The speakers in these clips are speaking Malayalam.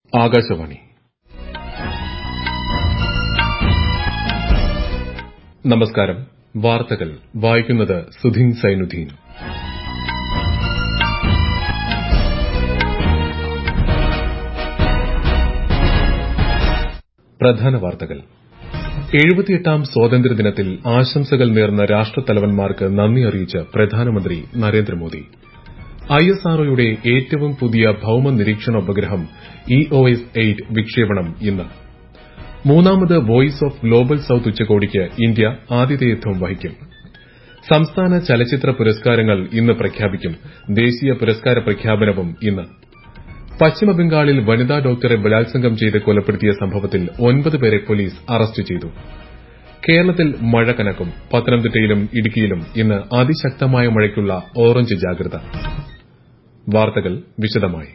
ആകാശവാണി നമസ്കാരം വാർത്തകൾ വായിക്കുന്നത് സുധീൻ സൈനുദ്ദീൻ പ്രധാന വാർത്തകൾ എഴുപത്തിയെട്ടാം സ്വാതന്ത്ര്യദിനത്തിൽ ആശംസകൾ നേർന്ന രാഷ്ട്രത്തലവന്മാർക്ക് നന്ദി അറിയിച്ച് പ്രധാനമന്ത്രി നരേന്ദ്രമോദി ഐഎസ്ആർഒയുടെ ഏറ്റവും പുതിയ ഭൌമ നിരീക്ഷണ ഉപഗ്രഹം ഇഒഎസ് എയ്റ്റ് വിക്ഷേപണം ഇന്ന് മൂന്നാമത് വോയിസ് ഓഫ് ഗ്ലോബൽ സൌത്ത് ഉച്ചകോടിക്ക് ഇന്ത്യ ആതിഥേയത്വം വഹിക്കും സംസ്ഥാന ചലച്ചിത്ര പുരസ്കാരങ്ങൾ ഇന്ന് പ്രഖ്യാപിക്കും ദേശീയ പുരസ്കാര പ്രഖ്യാപനവും ഇന്ന് പശ്ചിമബംഗാളിൽ വനിതാ ഡോക്ടറെ ബലാത്സംഗം ചെയ്ത് കൊലപ്പെടുത്തിയ സംഭവത്തിൽ ഒൻപത് പേരെ പോലീസ് അറസ്റ്റ് ചെയ്തു കേരളത്തിൽ മഴ കനക്കും പത്തനംതിട്ടയിലും ഇടുക്കിയിലും ഇന്ന് അതിശക്തമായ മഴയ്ക്കുള്ള ഓറഞ്ച് ജാഗ്രത വാർത്തകൾ വിശദമായി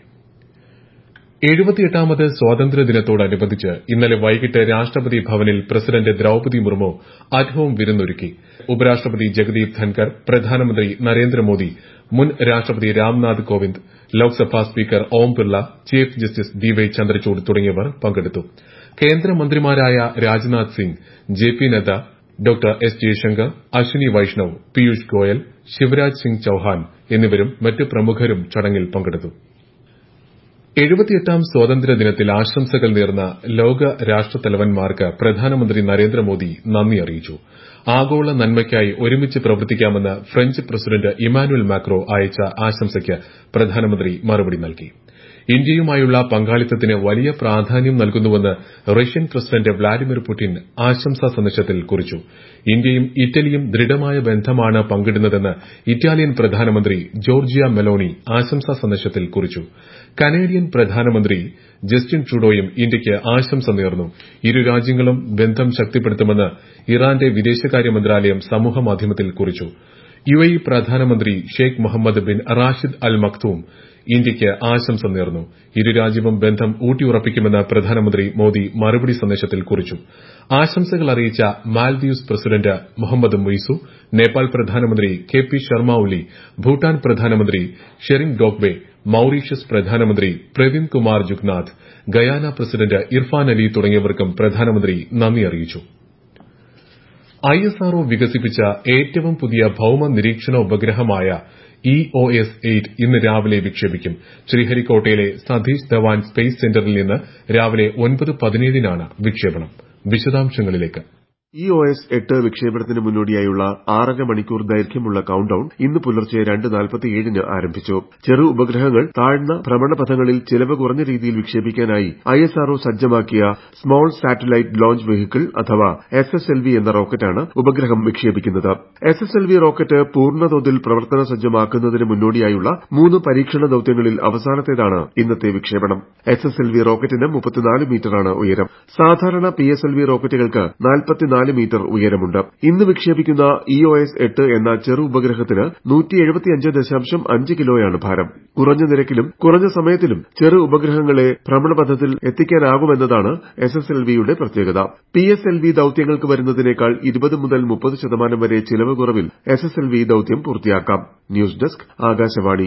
എഴുപത്തിയെട്ടാമത് സ്വാതന്ത്ര്യദിനത്തോടനുബന്ധിച്ച് ഇന്നലെ വൈകിട്ട് രാഷ്ട്രപതി ഭവനിൽ president Droupadi Murmu at home വിരുന്നൊരുക്കി ഉപരാഷ്ട്രപതി ജഗദീപ് ധൻകർ പ്രധാനമന്ത്രി നരേന്ദ്രമോദി മുൻ രാഷ്ട്രപതി Ramnath Kovind Lok Sabha speaker Om Birla chief justice D Y Chandrachud തുടങ്ങിയവർ പങ്കെടുത്തു കേന്ദ്രമന്ത്രിമാരായ Rajnath Singh J P Nadda doctor S Jaishankar Ashwini Vaishnaw Piyush Goyal Shivraj Singh Chouhan എന്നിവരും മറ്റ് പ്രമുഖരും ചടങ്ങിൽ പങ്കെടുത്തു എഴുപത്തിയെട്ടാം സ്വാതന്ത്ര്യദിനത്തിൽ ആശംസകൾ നേർന്ന ലോക രാഷ്ട്രത്തലവന്മാർക്ക് പ്രധാനമന്ത്രി നരേന്ദ്രമോദി നന്ദി അറിയിച്ചു ആഗോള നന്മയ്ക്കായി ഒരുമിച്ച് പ്രവർത്തിക്കാമെന്ന് ഫ്രഞ്ച് പ്രസിഡന്റ് ഇമാനുവൽ മാക്രോ അയച്ച ആശംസയ്ക്ക് പ്രധാനമന്ത്രി മറുപടി നൽകി ഇന്ത്യയുമായുള്ള പങ്കാളിത്തത്തിന് വലിയ പ്രാധാന്യം നൽകുന്നുവെന്ന് റഷ്യൻ പ്രസിഡന്റ് വ്ളാഡിമിർ പുടിൻ ആശംസാ സന്ദേശത്തിൽ കുറിച്ചു ഇന്ത്യയും ഇറ്റലിയും ദൃഢമായ ബന്ധമാണ് പങ്കിടുന്നതെന്ന് ഇറ്റാലിയൻ പ്രധാനമന്ത്രി ജോർജിയ മെലോണി ആശംസാ സന്ദേശത്തിൽ കുറിച്ചു കനേഡിയൻ പ്രധാനമന്ത്രി ജസ്റ്റിൻ ട്രൂഡോയും ഇന്ത്യയ്ക്ക് ആശംസ നേർന്നു ഇരു രാജ്യങ്ങളും ബന്ധം ശക്തിപ്പെടുത്തുമെന്ന് ഇറാന്റെ വിദേശകാര്യ മന്ത്രാലയം സമൂഹമാധ്യമത്തിൽ കുറിച്ചു യുഎഇ പ്രധാനമന്ത്രി Sheikh Mohammed bin Rashid Al Maktoum ഇന്ത്യയ്ക്ക് ആശംസ നേർന്നു ഇരു രാജ്യവും ബന്ധം ഊട്ടിയുറപ്പിക്കുമെന്ന് പ്രധാനമന്ത്രി മോദി മറുപടി സന്ദേശത്തിൽ കുറിച്ചു ആശംസകൾ അറിയിച്ച മാൽദീവ്സ് പ്രസിഡന്റ് മുഹമ്മദ് മുയിസു നേപ്പാൾ പ്രധാനമന്ത്രി കെ പി ശർമ്മ ഒലി ഭൂട്ടാൻ പ്രധാനമന്ത്രി ഷെറിംഗ് ഡോബ്ഗെ മൌറീഷ്യസ് പ്രധാനമന്ത്രി പ്രവിന്ദ് കുമാർ ജുഗ്നാഥ് ഗയാന പ്രസിഡന്റ് ഇർഫാൻ അലി തുടങ്ങിയവർക്കും പ്രധാനമന്ത്രി നന്ദി അറിയിച്ചു ഐഎസ്ആർഒ വികസിപ്പിച്ച ഏറ്റവും പുതിയ ഭൌമ നിരീക്ഷണ ഉപഗ്രഹമായ ഇഒഎസ് എയ്റ്റ് ഇന്ന് രാവിലെ വിക്ഷേപിക്കും ശ്രീഹരിക്കോട്ടയിലെ സതീഷ് ധവാൻ സ്പേസ് സെന്ററിൽ നിന്ന് രാവിലെ ഒൻപത് പതിനേഴിനാണ് വിക്ഷേപണം വിശദാംശങ്ങളിലേക്ക് ഇ ഒ എസ് എട്ട് വിക്ഷേപണത്തിന് മുന്നോടിയായുള്ള ആറര മണിക്കൂർ ദൈർഘ്യമുള്ള കൌണ്ട് ഡൌൺ ഇന്ന് പുലർച്ചെ രണ്ട് നാൽപ്പത്തിയേഴിന് ആരംഭിച്ചു ചെറു ഉപഗ്രഹങ്ങൾ താഴ്ന്ന ഭ്രമണപഥങ്ങളിൽ ചിലവ് കുറഞ്ഞ രീതിയിൽ വിക്ഷേപിക്കാനായി ഐഎസ്ആർഒ സജ്ജമാക്കിയ സ്മോൾ സാറ്റലൈറ്റ് ലോഞ്ച് വെഹിക്കിൾ അഥവാ എസ് എസ് എൽ വി എന്ന റോക്കറ്റാണ് ഉപഗ്രഹം വിക്ഷേപിക്കുന്നത് S S L V rocket പൂർണ്ണതോതിൽ പ്രവർത്തന സജ്ജമാക്കുന്നതിന് മുന്നോടിയായുള്ള മൂന്ന് പരീക്ഷണ ദൌത്യങ്ങളിൽ അവസാനത്തേതാണ് ഇന്നത്തെ വിക്ഷേപണം എസ് എസ് എൽ വി റോക്കറ്റിന് മുപ്പത്തിനാല് മീറ്ററാണ് ഉയരം സാധാരണ പി എസ് എൽ വി റോക്കറ്റുകൾക്ക് നാൽപ്പത്തിനാല് നാല് മീറ്റർ ഉയരമുണ്ട് ഇന്ന് വിക്ഷേപിക്കുന്ന ഇ ഒ എസ് എട്ട് എന്ന ചെറു ഉപഗ്രഹത്തിന് അഞ്ച് കിലോയാണ് ഭാരം കുറഞ്ഞ നിരക്കിലും കുറഞ്ഞ സമയത്തിലും ചെറു ഉപഗ്രഹങ്ങളെ ഭ്രമണപഥത്തിൽ എത്തിക്കാനാകുമെന്നതാണ് എസ് എസ് എൽ വിയുടെ പ്രത്യേകത പി എസ് എൽ വി ദൌത്യങ്ങൾക്ക് വരുന്നതിനേക്കാൾ ഇരുപത് മുതൽ മുപ്പത് ശതമാനം വരെ ചിലവ് കുറവിൽ എസ് എസ് എൽ വി ദൌത്യം പൂർത്തിയാക്കാം ന്യൂസ് ഡെസ്ക് ആകാശവാണി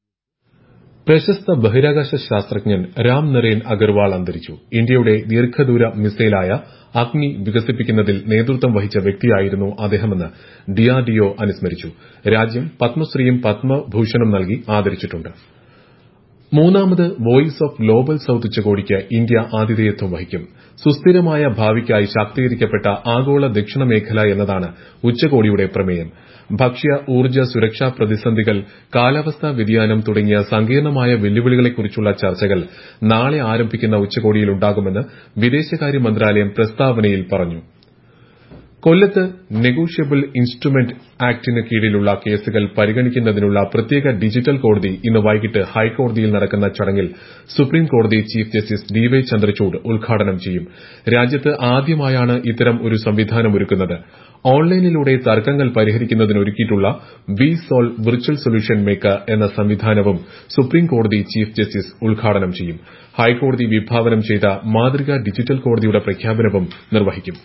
പ്രശസ്ത ബഹിരാകാശ ശാസ്ത്രജ്ഞൻ രാം നരേൻ അഗർവാൾ അന്തരിച്ചു ഇന്ത്യയുടെ ദീർഘദൂര മിസൈലായ അഗ്നി വികസിപ്പിക്കുന്നതിൽ നേതൃത്വം വഹിച്ച വ്യക്തിയായിരുന്നു അദ്ദേഹമെന്ന് ഡിആർഡിഒ അനുസ്മരിച്ചു രാജ്യം പത്മശ്രീയും പത്മഭൂഷണും നൽകി ആദരിച്ചിട്ടുണ്ട് മൂന്നാമത് വോയിസ് ഓഫ് ഗ്ലോബൽ സൌത്ത് ഉച്ചകോടിക്ക് ഇന്ത്യ ആതിഥേയത്വം വഹിക്കും സുസ്ഥിരമായ ഭാവിക്കായി ശാക്തീകരിക്കപ്പെട്ട ആഗോള ദക്ഷിണ മേഖല എന്നതാണ് ഉച്ചകോടിയുടെ പ്രമേയം ഭക്ഷ്യ ഊർജ്ജ സുരക്ഷാ പ്രതിസന്ധികൾ കാലാവസ്ഥാ വ്യതിയാനം തുടങ്ങിയ സങ്കീർണമായ വെല്ലുവിളികളെക്കുറിച്ചുള്ള ചർച്ചകൾ നാളെ ആരംഭിക്കുന്ന ഉച്ചകോടിയിലുണ്ടാകുമെന്ന് വിദേശകാര്യ മന്ത്രാലയം പ്രസ്താവനയിൽ പറഞ്ഞു കൊല്ലത്ത് നെഗോഷ്യബിൾ ഇൻസ്ട്രുമെന്റ് ആക്ടിന് കീഴിലുള്ള കേസുകൾ പരിഗണിക്കുന്നതിനുള്ള പ്രത്യേക ഡിജിറ്റൽ കോടതി ഇന്ന് വൈകിട്ട് ഹൈക്കോടതിയിൽ നടക്കുന്ന ചടങ്ങിൽ സുപ്രീം കോടതി chief justice D Y Chandrachud ഉദ്ഘാടനം ചെയ്യും രാജ്യത്ത് ആദ്യമായാണ് ഇത്തരം ഒരു സംവിധാനം ഒരുക്കുന്നത് ഓൺലൈനിലൂടെ തർക്കങ്ങൾ പരിഹരിക്കുന്നതിന് ഒരുക്കിയിട്ടുള്ള V sol virtual solution maker എന്ന സംവിധാനവും സുപ്രീം കോടതി ചീഫ് ജസ്റ്റിസ് ഉദ്ഘാടനം ചെയ്യും ഹൈക്കോടതി വിഭാവനം ചെയ്ത മാതൃകാ ഡിജിറ്റൽ കോടതിയുടെ പ്രഖ്യാപനവും നിർവഹിക്കും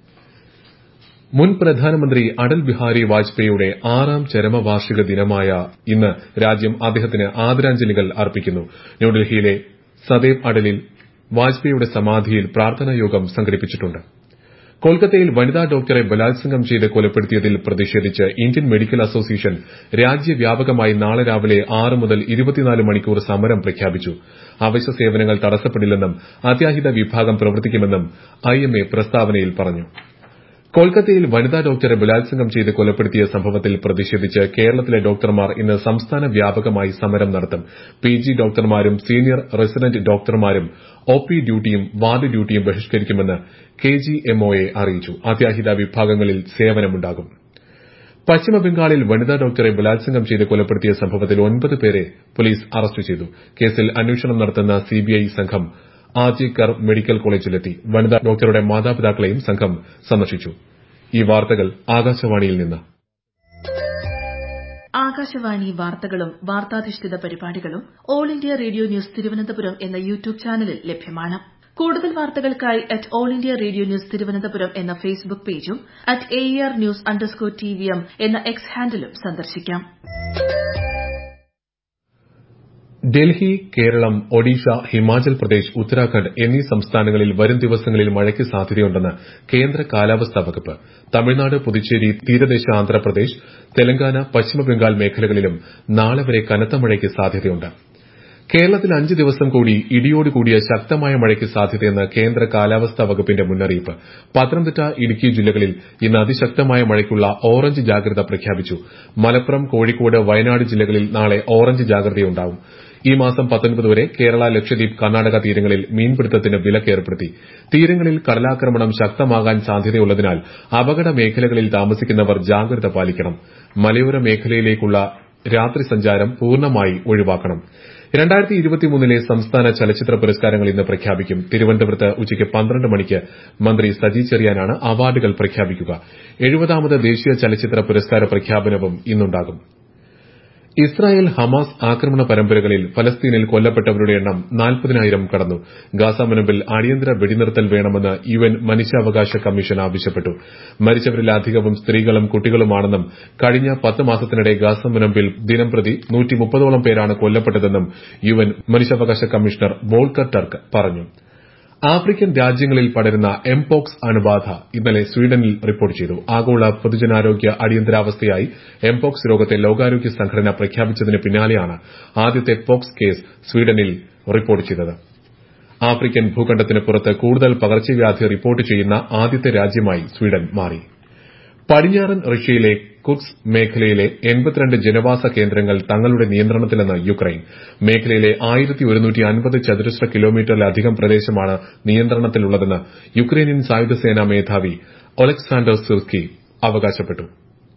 മുൻ പ്രധാനമന്ത്രി അടൽ ബിഹാരി വാജ്പേയിയുടെ ആറാം ചരമവാർഷിക ദിനമായ ഇന്ന് രാജ്യം അദ്ദേഹത്തിന് ആദരാഞ്ജലികൾ അർപ്പിക്കുന്നു ന്യൂഡൽഹിയിലെ സദൈവ് അടലിൽ വാജ്പേയിയുടെ സമാധിയിൽ പ്രാർത്ഥനായോഗം സംഘടിപ്പിച്ചിട്ടുണ്ട് കൊൽക്കത്തയിൽ വനിതാ ഡോക്ടറെ ബലാത്സംഗം ചെയ്ത് കൊലപ്പെടുത്തിയതിൽ പ്രതിഷേധിച്ച് ഇന്ത്യൻ മെഡിക്കൽ അസോസിയേഷൻ രാജ്യവ്യാപകമായി നാളെ രാവിലെ ആറ് മുതൽ ഇരുപത്തിനാല് മണിക്കൂർ സമരം പ്രഖ്യാപിച്ചു അവശ്യ സേവനങ്ങൾ തടസ്സപ്പെടില്ലെന്നും അത്യാഹിത വിഭാഗം പ്രവർത്തിക്കുമെന്നും ഐഎംഎ പ്രസ്താവനയിൽ പറഞ്ഞു കൊൽക്കത്തയിൽ വനിതാ ഡോക്ടറെ ബലാത്സംഗം ചെയ്ത് കൊലപ്പെടുത്തിയ സംഭവത്തിൽ പ്രതിഷേധിച്ച് കേരളത്തിലെ ഡോക്ടർമാർ ഇന്ന് സംസ്ഥാന വ്യാപകമായി സമരം നടത്തും പിജി ഡോക്ടർമാരും സീനിയർ റെസിഡന്റ് ഡോക്ടർമാരും ഒപി ഡ്യൂട്ടിയും വാർഡ് ഡ്യൂട്ടിയും ബഹിഷ്കരിക്കുമെന്ന് കെജിഎംഒയെ അറിയിച്ചു അത്യാഹിത വിഭാഗങ്ങളിൽ സേവനമുണ്ടാകും പശ്ചിമബംഗാളിൽ വനിതാ ഡോക്ടറെ ബലാത്സംഗം ചെയ്ത് കൊലപ്പെടുത്തിയ സംഭവത്തിൽ ഒൻപത് പേരെ പോലീസ് അറസ്റ്റ് ചെയ്തു കേസിൽ അന്വേഷണം നടത്തുന്ന സിബിഐ സംഘം ആർജി കർ മെഡിക്കൽ കോളേജിലെത്തി വനിതാ ഡോക്ടറുടെ മാതാപിതാക്കളെയും സംഘം സന്ദർശിച്ചു ഈ വാർത്തകൾ ആകാശവാണിയിൽ നിന്ന് ആകാശവാണി വാർത്തകളും വാർത്താധിഷ്ഠിത പരിപാടികളും All India Radio news Thiruvananthapuram എന്ന യൂട്യൂബ് ചാനലിൽ ലഭ്യമാണ് കൂടുതൽ വാർത്തകൾക്കായി at All India Radio news Thiruvananthapuram എന്ന ഫേസ്ബുക്ക് പേജും at A R news underscore T V M എന്ന എക്സ് ഹാൻഡിലും സന്ദർശിക്കാം ഡൽഹി കേരളം ഒഡീഷ ഹിമാചൽ പ്രദേശ് ഉത്തരാഖണ്ഡ് എന്നീ സംസ്ഥാനങ്ങളിൽ വരും ദിവസങ്ങളിൽ മഴയ്ക്ക് സാധ്യതയുണ്ടെന്ന് കേന്ദ്ര കാലാവസ്ഥാ വകുപ്പ് തമിഴ്നാട് പുതുച്ചേരി തീരദേശ ആന്ധ്രാപ്രദേശ് തെലങ്കാന പശ്ചിമബംഗാൾ മേഖലകളിലും നാളെ വരെ കനത്ത മഴയ്ക്ക് സാധ്യതയുണ്ട് കേരളത്തിൽ അഞ്ച് ദിവസം കൂടി ഇടിയോടുകൂടിയ ശക്തമായ മഴയ്ക്ക് സാധ്യതയെന്ന് കേന്ദ്ര കാലാവസ്ഥാ വകുപ്പിന്റെ മുന്നറിയിപ്പ് പത്തനംതിട്ട ഇടുക്കി ജില്ലകളിൽ ഇന്ന് അതിശക്തമായ മഴയ്ക്കുള്ള ഓറഞ്ച് ജാഗ്രത പ്രഖ്യാപിച്ചു മലപ്പുറം കോഴിക്കോട് വയനാട് ജില്ലകളിൽ നാളെ ഓറഞ്ച് ജാഗ്രതയുണ്ടാവും ഈ മാസം പത്തൊൻപത് വരെ കേരള ലക്ഷദ്വീപ് കർണാടക തീരങ്ങളിൽ മീൻപിടുത്തത്തിന് വിലക്കേർപ്പെടുത്തി തീരങ്ങളിൽ കടലാക്രമണം ശക്തമാകാൻ സാധ്യതയുള്ളതിനാൽ അപകട മേഖലകളിൽ താമസിക്കുന്നവർ ജാഗ്രത പാലിക്കണം മലയോര മേഖലയിലേക്കുള്ള രാത്രി സഞ്ചാരം പൂർണ്ണമായി ഒഴിവാക്കണം രണ്ടായിരത്തി ഇരുപത്തിമൂന്നിലെ സംസ്ഥാന ചലച്ചിത്ര പുരസ്കാരങ്ങൾ ഇന്ന് പ്രഖ്യാപിക്കും തിരുവനന്തപുരത്ത് ഉച്ചയ്ക്ക് പന്ത്രണ്ട് മണിക്ക് മന്ത്രി സജി ചെറിയാനാണ് അവാർഡുകൾ പ്രഖ്യാപിക്കുക എഴുപതാമത് ദേശീയ ചലച്ചിത്ര പുരസ്കാര പ്രഖ്യാപനവും ഇന്നുണ്ടാകും ഇസ്രായേൽ ഹമാസ് ആക്രമണ പരമ്പരകളിൽ ഫലസ്തീനിൽ കൊല്ലപ്പെട്ടവരുടെ എണ്ണം നാൽപ്പതിനായിരം കടന്നു ഗാസ മുനമ്പിൽ അടിയന്തര വെടിനിർത്തൽ വേണമെന്ന് യുഎൻ മനുഷ്യാവകാശ കമ്മീഷൻ ആവശ്യപ്പെട്ടു മരിച്ചവരിൽ അധികവും സ്ത്രീകളും കുട്ടികളുമാണെന്നും കഴിഞ്ഞ പത്ത് മാസത്തിനിടെ ഗാസ മുനമ്പിൽ ദിനംപ്രതി നൂറ്റിമുപ്പതോളം പേരാണ് കൊല്ലപ്പെട്ടതെന്നും യുഎൻ മനുഷ്യാവകാശ കമ്മീഷണർ വോൾക്കർ ടർക്ക് പറഞ്ഞു ആഫ്രിക്കൻ രാജ്യങ്ങളിൽ പടരുന്ന എംപോക്സ് അണുബാധ ഇന്നലെ സ്വീഡനിൽ റിപ്പോർട്ട് ചെയ്തു ആഗോള പൊതുജനാരോഗ്യ അടിയന്തരാവസ്ഥയായി എംപോക്സ് രോഗത്തെ ലോകാരോഗ്യ സംഘടന പ്രഖ്യാപിച്ചതിന് പിന്നാലെയാണ് ആദ്യത്തെ പോക്സ് കേസ് സ്വീഡനിൽ റിപ്പോർട്ട് ചെയ്തത് ആഫ്രിക്കൻ ഭൂഖണ്ഡത്തിന് പുറത്ത് കൂടുതൽ പകർച്ചവ്യാധി റിപ്പോർട്ട് ചെയ്യുന്ന ആദ്യത്തെ രാജ്യമായി സ്വീഡൻ മാറി പടിഞ്ഞാറൻ റഷ്യയിലെ കുക്സ് മേഖലയിലെ എൺപത്തിരണ്ട് ജനവാസ കേന്ദ്രങ്ങൾ തങ്ങളുടെ നിയന്ത്രണത്തിലെന്ന് യുക്രൈൻ മേഖലയിലെ ആയിരത്തി ഒരുന്നൂറ്റി അൻപത് ചതുരശ്ര കിലോമീറ്ററിലധികം പ്രദേശമാണ് നിയന്ത്രണത്തിലുള്ളതെന്ന് യുക്രൈനിയൻ സായുധസേനാ മേധാവി ഒലക്സാണ്ടർ സിർസ്കി അവകാശപ്പെട്ടു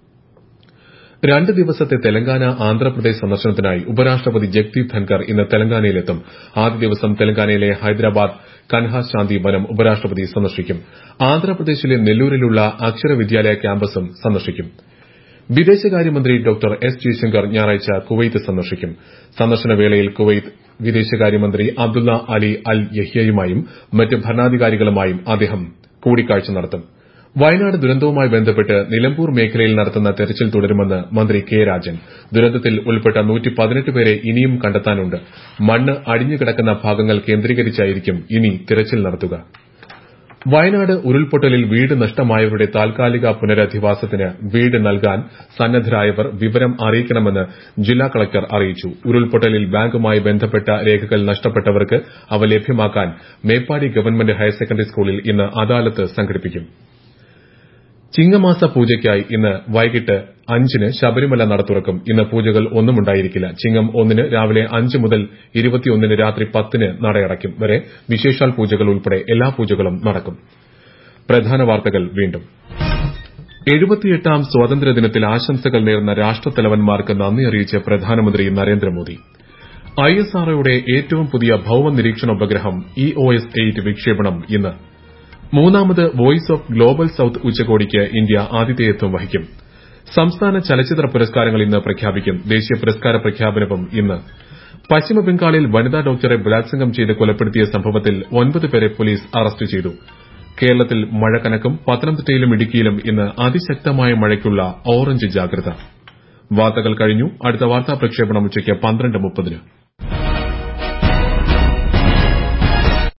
രണ്ട് ദിവസത്തെ തെലങ്കാന ആന്ധ്രാപ്രദേശ് സന്ദർശനത്തിനായി ഉപരാഷ്ട്രപതി ജഗ്ദീപ് ധൻകർ ഇന്ന് തെലങ്കാനയിലെത്തും ആദ്യ ദിവസം തെലങ്കാനയിലെ ഹൈദരാബാദ് കൻഹാശാന്തി വനം ഉപരാഷ്ട്രപതി സന്ദർശിക്കും ആന്ധ്രാപ്രദേശിലെ നെല്ലൂരിലുള്ള അക്ഷര വിദ്യാലയ ക്യാമ്പസും സന്ദർശിക്കും വിദേശകാര്യമന്ത്രി ഡോക്ടർ എസ് ജയശങ്കർ ഞായറാഴ്ച കുവൈത്ത് സന്ദർശിക്കും സന്ദർശന വേളയിൽ കുവൈത്ത് വിദേശകാര്യമന്ത്രി അബ്ദുള്ള അലി അൽ യഹ്യയുമായും മറ്റ് ഭരണാധികാരികളുമായും അദ്ദേഹം കൂടിക്കാഴ്ച നടത്തും വയനാട് ദുരന്തവുമായി ബന്ധപ്പെട്ട് നിലമ്പൂർ മേഖലയിൽ നടത്തുന്ന തെരച്ചിൽ തുടരുമെന്ന് മന്ത്രി കെ രാജൻ ദുരന്തത്തിൽ ഉൾപ്പെട്ട പേരെ ഇനിയും കണ്ടെത്താനുണ്ട് മണ്ണ് അടിഞ്ഞുകിടക്കുന്ന ഭാഗങ്ങൾ കേന്ദ്രീകരിച്ചായിരിക്കും ഇനി തിരച്ചിൽ നടത്തുക വയനാട് ഉരുൾപൊട്ടലിൽ വീട് നഷ്ടമായവരുടെ താൽക്കാലിക പുനരധിവാസത്തിന് വീട് നൽകാൻ സന്നദ്ധരായവർ വിവരം അറിയിക്കണമെന്ന് ജില്ലാ കളക്ടർ അറിയിച്ചു ഉരുൾപൊട്ടലിൽ ബാങ്കുമായി ബന്ധപ്പെട്ട രേഖകൾ നഷ്ടപ്പെട്ടവർക്ക് അവ ലഭ്യമാക്കാൻ മേപ്പാടി ഗവൺമെന്റ് ഹയർ സെക്കൻഡറി സ്കൂളിൽ ഇന്ന് അദാലത്ത് സംഘടിപ്പിക്കും ചിങ്ങമാസ പൂജയ്ക്കായി ഇന്ന് വൈകിട്ട് അഞ്ചിന് ശബരിമല നട തുറക്കും ഇന്ന് പൂജകൾ ഒന്നും ഉണ്ടായിരിക്കില്ല ചിങ്ങം ഒന്നിന് രാവിലെ അഞ്ച് മുതൽ ഇരുപത്തിയൊന്നിന് രാത്രി പത്തിന് നടയടയ്ക്കും വരെ വിശേഷാൽ പൂജകൾ ഉൾപ്പെടെ എല്ലാ പൂജകളും നടക്കും പ്രധാന വാർത്തകൾ വീണ്ടും എഴുപത്തിയെട്ടാം സ്വാതന്ത്ര്യദിനത്തിൽ ആശംസകൾ നേർന്ന രാഷ്ട്രത്തലവന്മാർക്ക് നന്ദി അറിയിച്ച് പ്രധാനമന്ത്രി നരേന്ദ്രമോദി ഐഎസ്ആർഒയുടെ ഏറ്റവും പുതിയ ഭൌമ നിരീക്ഷണ ഉപഗ്രഹം ഇ ഒ എസ് എയ്റ്റ് വിക്ഷേപണം ഇന്ന് മൂന്നാമത് വോയിസ് ഓഫ് ഗ്ലോബൽ സൌത്ത് ഉച്ചകോടിക്ക് ഇന്ത്യ ആതിഥേയത്വം വഹിക്കും സംസ്ഥാന ചലച്ചിത്ര പുരസ്കാരങ്ങൾ ഇന്ന് പ്രഖ്യാപിക്കും ദേശീയ പുരസ്കാര പ്രഖ്യാപനവും ഇന്ന് പശ്ചിമബംഗാളിൽ വനിതാ ഡോക്ടറെ ബലാത്സംഗം ചെയ്ത് കൊലപ്പെടുത്തിയ സംഭവത്തിൽ ഒൻപത് പേരെ പോലീസ് അറസ്റ്റ് ചെയ്തു കേരളത്തിൽ മഴ കനക്കും പത്തനംതിട്ടയിലും ഇടുക്കിയിലും ഇന്ന് അതിശക്തമായ മഴയ്ക്കുള്ള ഓറഞ്ച് ജാഗ്രത വാർത്തകൾ കഴിഞ്ഞു അടുത്ത വാർത്താ പ്രക്ഷേപണം ഉച്ചയ്ക്ക് പന്ത്രണ്ട് മുപ്പതിന്